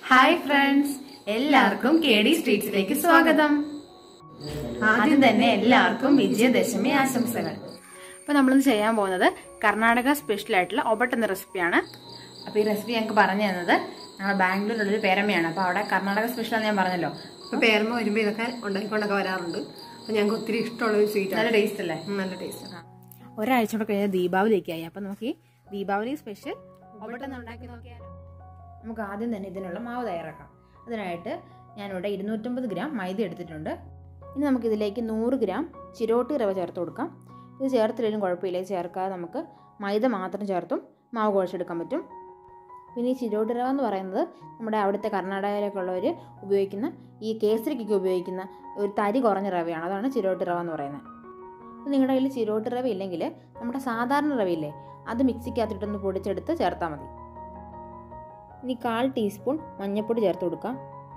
hi friends എല്ലാവർക്കും K D സ്ട്രീറ്റ്സിലേക്ക് സ്വാഗതം ആദ്യം തന്നെ എല്ലാവർക്കും വിജയദശമി ആശംസകൾ അപ്പോൾ നമ്മളിന്ന് ചെയ്യാൻ പോകുന്നത് കർണാടക സ്പെഷ്യൽ ആയിട്ടുള്ള ഒബട്ട് എന്ന റെസിപ്പിയാണ് അപ്പൊ ഈ റെസിപ്പി ഞങ്ങൾക്ക് പറഞ്ഞു തന്നത് ഞങ്ങൾ ബാംഗ്ലൂരിലുള്ളൊരു പേരമ്മയാണ് അപ്പൊ അവിടെ കർണാടക സ്പെഷ്യൽ ആണെന്ന് ഞാൻ പറഞ്ഞല്ലോ ഇപ്പൊ പേരമ്മ വരുമ്പോ ഇതൊക്കെ ഉണ്ടാക്കിക്കൊണ്ടൊക്കെ വരാറുണ്ട് അപ്പൊ ഞങ്ങൾക്ക് ഒത്തിരി ഇഷ്ടമുള്ള ഒരു സ്വീറ്റ് നല്ല ടേസ്റ്റ് അല്ലേ നല്ല ടേസ്റ്റ് ഒരാഴ്ച കൂടെ കഴിഞ്ഞാൽ ദീപാവലിയൊക്കെ ആയി അപ്പം നമുക്ക് ഈ ദീപാവലി സ്പെഷ്യൽ ഒബട്ട് ഒന്ന് ഉണ്ടാക്കി നോക്കിയാലോ നമുക്ക് ആദ്യം തന്നെ ഇതിനുള്ള മാവ് തയ്യാറാക്കാം അതിനായിട്ട് ഞാനിവിടെ ഇരുന്നൂറ്റമ്പത് ഗ്രാം മൈദ എടുത്തിട്ടുണ്ട് ഇനി നമുക്ക് ഇതിലേക്ക് നൂറ് ഗ്രാം ചിരോട്ടി റവ ചേർത്ത് കൊടുക്കാം ഇത് ചേർത്തില്ലെങ്കിലും കുഴപ്പമില്ല ഇത് ചേർക്കാതെ നമുക്ക് മൈദ മാത്രം ചേർത്തും മാവ് കുഴച്ചെടുക്കാൻ പറ്റും പിന്നെ ഈ ചിരോട്ടി റവ എന്ന് പറയുന്നത് നമ്മുടെ അവിടുത്തെ കർണാടകയിലൊക്കെ ഉള്ളവർ ഉപയോഗിക്കുന്ന ഈ കേസരിക്കൊക്കെ ഉപയോഗിക്കുന്ന ഒരു തരി കുറഞ്ഞ റവയാണ് അതാണ് ചിരോട്ടി റവ എന്ന് പറയുന്നത് ഇത് നിങ്ങളുടെ കയ്യിൽ ചിരോട്ടി റവ ഇല്ലെങ്കിൽ നമ്മുടെ സാധാരണ റവയില്ലേ അത് മിക്സിക്കകത്തിട്ടൊന്ന് പൊടിച്ചെടുത്ത് ചേർത്താൽ മതി ഇനി കാൽ ടീസ്പൂൺ മഞ്ഞൾപ്പൊടി ചേർത്ത് കൊടുക്കാം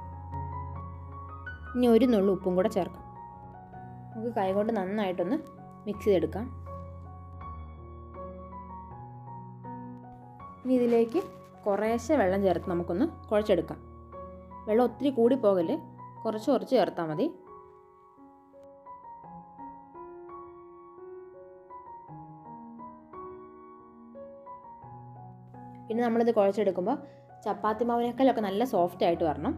ഇനി ഒരു നുള്ളു ഉപ്പും കൂടെ ചേർക്കാം നമുക്ക് കൈകൊണ്ട് നന്നായിട്ടൊന്ന് മിക്സ് ചെയ്തെടുക്കാം ഇനി ഇതിലേക്ക് കുറേശ്ശെ വെള്ളം ചേർത്ത് നമുക്കൊന്ന് കുഴച്ചെടുക്കാം വെള്ളം ഒത്തിരി കൂടി പോകല് കുറച്ച് കുറച്ച് ചേർത്താൽ മതി പിന്നെ നമ്മളിത് കുഴച്ചെടുക്കുമ്പോൾ ചപ്പാത്തി മാവിനേക്കാളൊക്കെ നല്ല സോഫ്റ്റ് ആയിട്ട് വരണം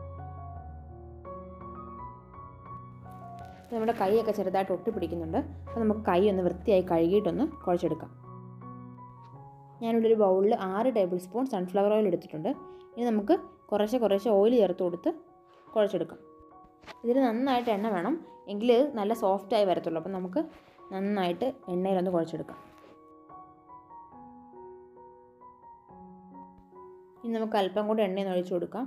നമ്മുടെ കൈയൊക്കെ ചെറുതായിട്ട് ഒട്ടിപ്പിടിക്കുന്നുണ്ട് അപ്പോൾ നമുക്ക് കൈ ഒന്ന് വൃത്തിയായി കഴുകിയിട്ടൊന്ന് കുഴച്ചെടുക്കാം ഞാനിവിടെ ഒരു ബൗളിൽ ആറ് ടേബിൾ സ്പൂൺ സൺഫ്ലവർ ഓയിൽ എടുത്തിട്ടുണ്ട് ഇനി നമുക്ക് കുറേശ്ശെ കുറേശ്ശെ ഓയിൽ ചേർത്ത് കൊടുത്ത് കുഴച്ചെടുക്കാം ഇതിൽ നന്നായിട്ട് എണ്ണ വേണം എങ്കിൽ ഇത് നല്ല സോഫ്റ്റായി വരത്തുള്ളൂ അപ്പം നമുക്ക് നന്നായിട്ട് എണ്ണയിലൊന്ന് കുഴച്ചെടുക്കാം ഇനി നമുക്ക് അല്പം കൂടി എണ്ണയൊന്ന് ഒഴിച്ചു കൊടുക്കാം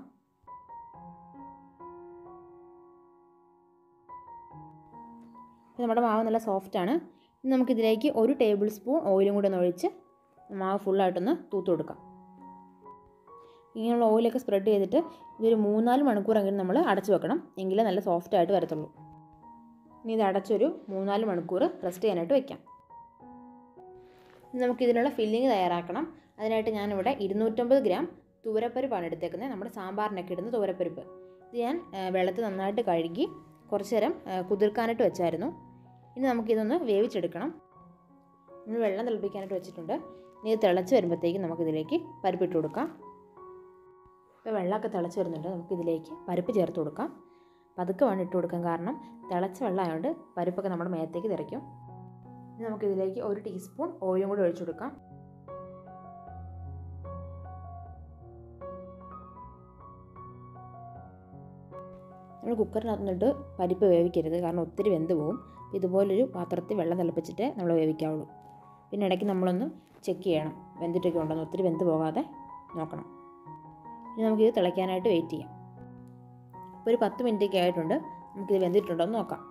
അപ്പോൾ നമ്മുടെ മാവ് നല്ല സോഫ്റ്റാണ് ഇനി നമുക്കിതിലേക്ക് ഒരു ടേബിൾ സ്പൂൺ ഓയിലും കൂടി ഒന്ന് ഒഴിച്ച് മാവ് ഫുള്ളായിട്ടൊന്ന് തൂത്ത് കൊടുക്കാം ഇങ്ങനെയുള്ള ഓയിലൊക്കെ സ്പ്രെഡ് ചെയ്തിട്ട് ഇതൊരു മൂന്നാല് മണിക്കൂറെങ്കിലും നമ്മൾ അടച്ചു വെക്കണം എങ്കിലേ നല്ല സോഫ്റ്റ് ആയിട്ട് വരത്തുള്ളൂ ഇനി ഇത് അടച്ചൊരു മൂന്നാല് മണിക്കൂർ റെസ്റ്റ് ചെയ്യാനായിട്ട് വെക്കാം ഇനി നമുക്കിതിനുള്ള ഫില്ലിങ് തയ്യാറാക്കണം അതിനായിട്ട് ഞാനിവിടെ ഇരുന്നൂറ്റമ്പത് ഗ്രാം തുവരപ്പരിപ്പാണ് എടുത്തേക്കുന്നത് നമ്മുടെ സാമ്പാറിനൊക്കെ ഇടുന്ന തുവരപ്പരിപ്പ് ഇത് ഞാൻ വെള്ളത്തിൽ നന്നായിട്ട് കഴുകി കുറച്ച് നേരം കുതിർക്കാനായിട്ട് വെച്ചായിരുന്നു ഇനി നമുക്കിതൊന്ന് വേവിച്ചെടുക്കണം നമ്മൾ വെള്ളം തിളപ്പിക്കാനായിട്ട് വെച്ചിട്ടുണ്ട് ഇനി ഇത് തിളച്ച് വരുമ്പോഴത്തേക്കും നമുക്കിതിലേക്ക് പരിപ്പിട്ട് കൊടുക്കാം ഇപ്പോൾ വെള്ളമൊക്കെ തിളച്ച് വരുന്നുണ്ട് നമുക്കിതിലേക്ക് പരിപ്പ് ചേർത്ത് കൊടുക്കാം പതുക്കെ വേണം ഇട്ട് കൊടുക്കാൻ കാരണം തിളച്ച വെള്ളമായതുകൊണ്ട് പരിപ്പൊക്കെ നമ്മുടെ മേത്തേക്ക് തിരയ്ക്കും ഇനി നമുക്കിതിലേക്ക് ഒരു ടീസ്പൂൺ ഓയിലും കൂടി ഒഴിച്ചു കൊടുക്കാം നമ്മൾ കുക്കറിനകത്തുനിന്നിട്ട് പരിപ്പ് വേവിക്കരുത് കാരണം ഒത്തിരി വെന്ത് പോകും ഇതുപോലൊരു പാത്രത്തിൽ വെള്ളം തിളപ്പിച്ചിട്ടേ നമ്മൾ വേവിക്കാവുള്ളൂ പിന്നെ ഇടയ്ക്ക് നമ്മളൊന്ന് ചെക്ക് ചെയ്യണം വെന്തിട്ടൊക്കെ ഉണ്ടെന്ന് ഒത്തിരി വെന്ത് പോകാതെ നോക്കണം ഇനി നമുക്കിത് തിളയ്ക്കാനായിട്ട് വെയിറ്റ് ചെയ്യാം ഇപ്പോൾ ഒരു പത്ത് മിനിറ്റൊക്കെ ആയിട്ടുണ്ട് നമുക്കിത് വെന്തിട്ടുണ്ടോ എന്ന് നോക്കാം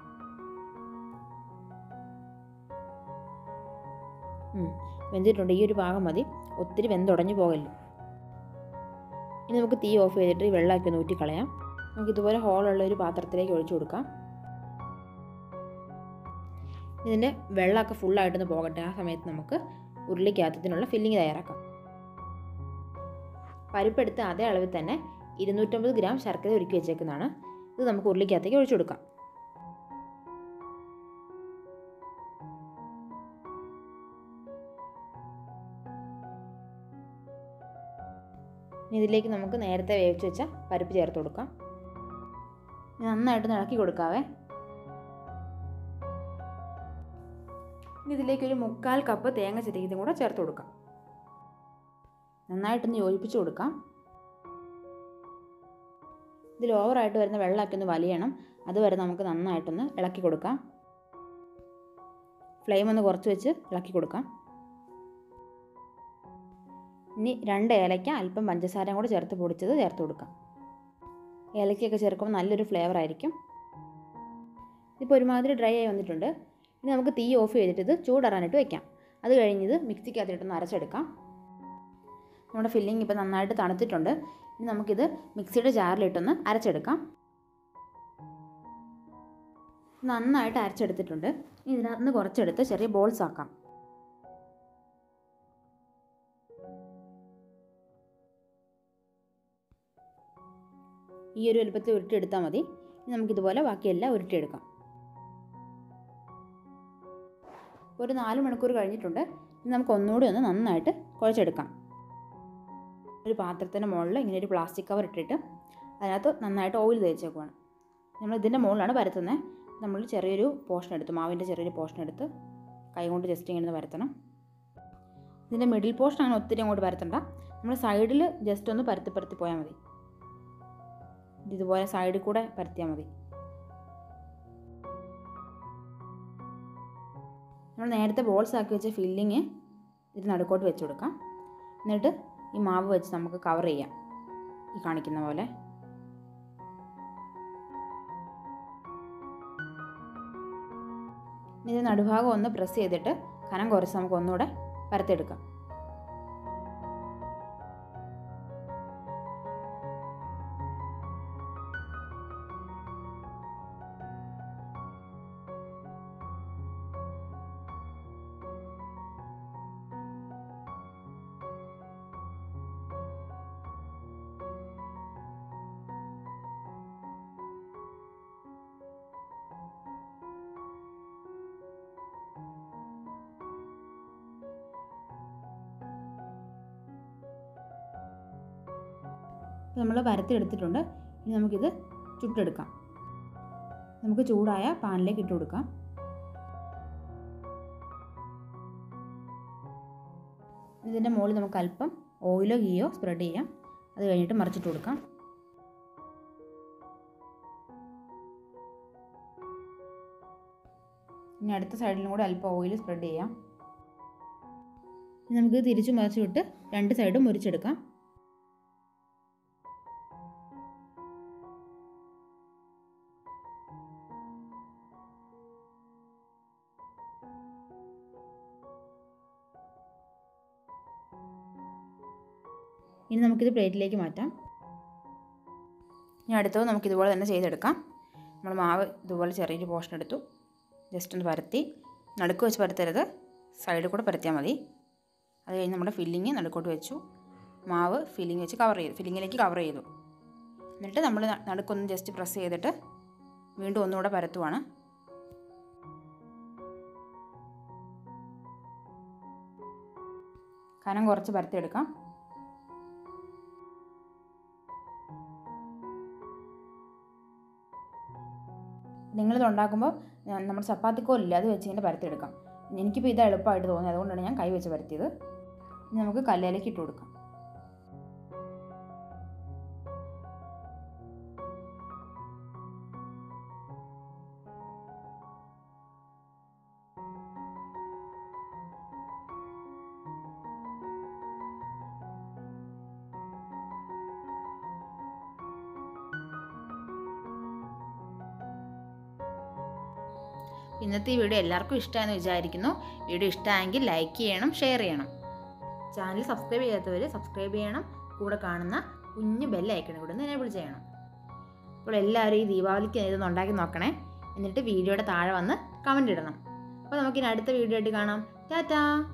വെന്തിട്ടുണ്ട് ഈ ഒരു ഭാഗം മതി ഒത്തിരി വെന്തുടഞ്ഞു പോകല്ലോ ഇനി നമുക്ക് തീ ഓഫ് ചെയ്തിട്ട് ഈ വെള്ളമൊക്കെ ഒന്ന് ഊറ്റി കളയാം നമുക്ക് ഇതുപോലെ ഹോളുള്ള ഒരു പാത്രത്തിലേക്ക് ഒഴിച്ചു കൊടുക്കാം ഇതിൻ്റെ വെള്ളമൊക്കെ ഫുള്ളായിട്ടൊന്ന് പോകട്ടെ ആ സമയത്ത് നമുക്ക് ഉരുളിക്കകത്തത്തിനുള്ള ഫില്ലിങ് തയ്യാറാക്കാം പരിപ്പെടുത്ത് അതേ അളവിൽ തന്നെ ഇരുന്നൂറ്റമ്പത് ഗ്രാം ശർക്കര ഒരുക്കി വെച്ചേക്കുന്നതാണ് ഇത് നമുക്ക് ഉരുളിക്കകത്തേക്ക് ഒഴിച്ചു കൊടുക്കാം ഇനി ഇതിലേക്ക് നമുക്ക് നേരത്തെ വേവിച്ച് വെച്ച പരിപ്പ് ചേർത്ത് കൊടുക്കാം നന്നായിട്ട് ഇളക്കി കൊടുക്കാവേ ഇനി ഇതിലേക്ക് ഒരു മുക്കാൽ കപ്പ് തേങ്ങ ചിരകിയതും കൂടെ ചേർത്ത് കൊടുക്കാം നന്നായിട്ടൊന്ന് യോജിപ്പിച്ച് കൊടുക്കാം ഇതിൽ ഓവറായിട്ട് വരുന്ന വെള്ളമൊക്കെ ഒന്ന് വലിയണം അതുവരെ നമുക്ക് നന്നായിട്ടൊന്ന് ഇളക്കി കൊടുക്കാം ഫ്ലെയിം ഒന്ന് കുറച്ച് വെച്ച് ഇളക്കി കൊടുക്കാം ഇനി രണ്ട് ഏലയ്ക്ക അല്പം പഞ്ചസാരയും കൂടെ ചേർത്ത് പൊടിച്ചത് ചേർത്ത് കൊടുക്കാം ഏലക്കയൊക്കെ ചേർക്കുമ്പോൾ നല്ലൊരു ഫ്ലേവർ ആയിരിക്കും ഇപ്പോൾ ഒരുമാതിരി ഡ്രൈ ആയി വന്നിട്ടുണ്ട് ഇനി നമുക്ക് തീ ഓഫ് ചെയ്തിട്ട് ഇത് ചൂടാറാനായിട്ട് വെക്കാം അത് കഴിഞ്ഞത് മിക്സിക്കകത്തിട്ടൊന്ന് അരച്ചെടുക്കാം നമ്മുടെ ഫില്ലിംഗ് ഇപ്പോൾ നന്നായിട്ട് തണുത്തിട്ടുണ്ട് ഇനി നമുക്കിത് മിക്സിയുടെ ജാറിലിട്ടൊന്ന് അരച്ചെടുക്കാം നന്നായിട്ട് അരച്ചെടുത്തിട്ടുണ്ട് ഇനി ഇതിനകത്ത് നിന്ന് കുറച്ചെടുത്ത് ചെറിയ ബോൾസ് ആക്കാം ഈ ഒരു വലുപ്പത്തിൽ ഉരുട്ടിയെടുത്താൽ മതി ഇനി നമുക്കിതുപോലെ ബാക്കിയെല്ലാം ഉരുട്ടിയെടുക്കാം ഒരു നാല് മണിക്കൂർ കഴിഞ്ഞിട്ടുണ്ട് ഇനി നമുക്ക് ഒന്നുകൂടി ഒന്ന് നന്നായിട്ട് കുഴച്ചെടുക്കാം ഒരു പാത്രത്തിൻ്റെ മുകളിൽ ഇങ്ങനെ ഒരു പ്ലാസ്റ്റിക് കവർ ഇട്ടിട്ട് അതിനകത്ത് നന്നായിട്ട് ഓയിൽ തേച്ചേക്കുവാണ് നമ്മൾ ഇതിൻ്റെ മുകളിലാണ് പരത്തുന്നത് നമ്മൾ ചെറിയൊരു പോർഷൻ എടുത്ത് മാവിൻ്റെ ചെറിയൊരു പോർഷൻ എടുത്ത് കൈ കൊണ്ട് ജസ്റ്റ് ഇങ്ങനെ ഒന്ന് പരത്തണം ഇതിൻ്റെ മിഡിൽ പോർഷൻ അങ്ങനെ ഒത്തിരി അങ്ങോട്ട് പരത്തണ്ട നമ്മൾ സൈഡിൽ ജസ്റ്റ് ഒന്ന് പരത്തി പരത്തി പോയാൽ മതി ഇതുപോലെ സൈഡിൽ കൂടെ പരത്തിയാൽ മതി നമ്മൾ നേരത്തെ ബോൾസ് ആക്കി വെച്ച ഫില്ലിങ് ഇത് നടുക്കോട്ട് വെച്ച് കൊടുക്കാം എന്നിട്ട് ഈ മാവ് വെച്ച് നമുക്ക് കവർ ചെയ്യാം ഈ കാണിക്കുന്ന പോലെ ഇനി ഇത് നടുഭാഗം ഒന്ന് പ്രസ് ചെയ്തിട്ട് കനം കുറച്ച് നമുക്ക് ഒന്നുകൂടെ പരത്തെടുക്കാം നമ്മൾ പരത്തിയെടുത്തിട്ടുണ്ട് ഇനി നമുക്കിത് ചുട്ടെടുക്കാം നമുക്ക് ചൂടായ പാനിലേക്ക് ഇട്ട് കൊടുക്കാം ഇതിൻ്റെ മുകളിൽ നമുക്ക് അല്പം ഓയിലോ ഗീയോ സ്പ്രെഡ് ചെയ്യാം അത് കഴിഞ്ഞിട്ട് മറിച്ചിട്ട് കൊടുക്കാം ഇനി അടുത്ത സൈഡിലും കൂടെ അല്പം ഓയിൽ സ്പ്രെഡ് ചെയ്യാം ഇനി നമുക്ക് തിരിച്ചു മറിച്ച് വിട്ട് രണ്ട് സൈഡും മുരിച്ചെടുക്കാം ഇനി നമുക്കിത് പ്ലേറ്റിലേക്ക് മാറ്റാം ഇനി അടുത്തത് നമുക്ക് ഇതുപോലെ തന്നെ ചെയ്തെടുക്കാം നമ്മൾ മാവ് ഇതുപോലെ ചെറിയൊരു പോർഷൻ എടുത്തു ജസ്റ്റ് ഒന്ന് പരത്തി നടുക്ക് വെച്ച് പരത്തരുത് സൈഡിൽ കൂടെ പരത്തിയാൽ മതി അത് കഴിഞ്ഞ് നമ്മുടെ ഫില്ലിങ് നടുക്കോട്ട് വെച്ചു മാവ് ഫില്ലിങ് വെച്ച് കവർ ചെയ്തു ഫില്ലിങ്ങിലേക്ക് കവർ ചെയ്തു എന്നിട്ട് നമ്മൾ ന- നടുക്കൊന്ന് ജസ്റ്റ് പ്രസ് ചെയ്തിട്ട് വീണ്ടും ഒന്നുകൂടെ പരത്തുവാണ് കനം കുറച്ച് പരത്തിയെടുക്കാം നിങ്ങളിത് ഉണ്ടാക്കുമ്പോൾ നമ്മൾ ചപ്പാത്തിക്കോലില്ല അത് വെച്ച് ഇങ്ങനെ പരത്തിയെടുക്കാം എനിക്കിപ്പോൾ ഇത് എളുപ്പമായിട്ട് തോന്നി അതുകൊണ്ടാണ് ഞാൻ കൈ വെച്ച് പരത്തിയത് ഇനി നമുക്ക് കല്ലിലേക്ക് ഇട്ട് കൊടുക്കാം ഇന്നത്തെ ഈ വീഡിയോ എല്ലാവർക്കും ഇഷ്ടമായെന്ന് വിചാരിക്കുന്നു വീഡിയോ ഇഷ്ടമായെങ്കിൽ ലൈക്ക് ചെയ്യണം ഷെയർ ചെയ്യണം ചാനൽ സബ്സ്ക്രൈബ് ചെയ്യാത്തവർ സബ്സ്ക്രൈബ് ചെയ്യണം കൂടെ കാണുന്ന കുഞ്ഞ് ബെല്ലൈക്കണെ കൂടെ ഒന്ന് എനേബിൾ ചെയ്യണം അപ്പോൾ എല്ലാവരും ഈ ദീപാവലിക്ക് ഇതൊന്ന് ഉണ്ടാക്കി നോക്കണേ എന്നിട്ട് വീഡിയോയുടെ താഴെ വന്ന് കമൻ്റ് ഇടണം അപ്പോൾ നമുക്കിനി അടുത്ത വീഡിയോ ആയിട്ട് കാണാം ടാറ്റാ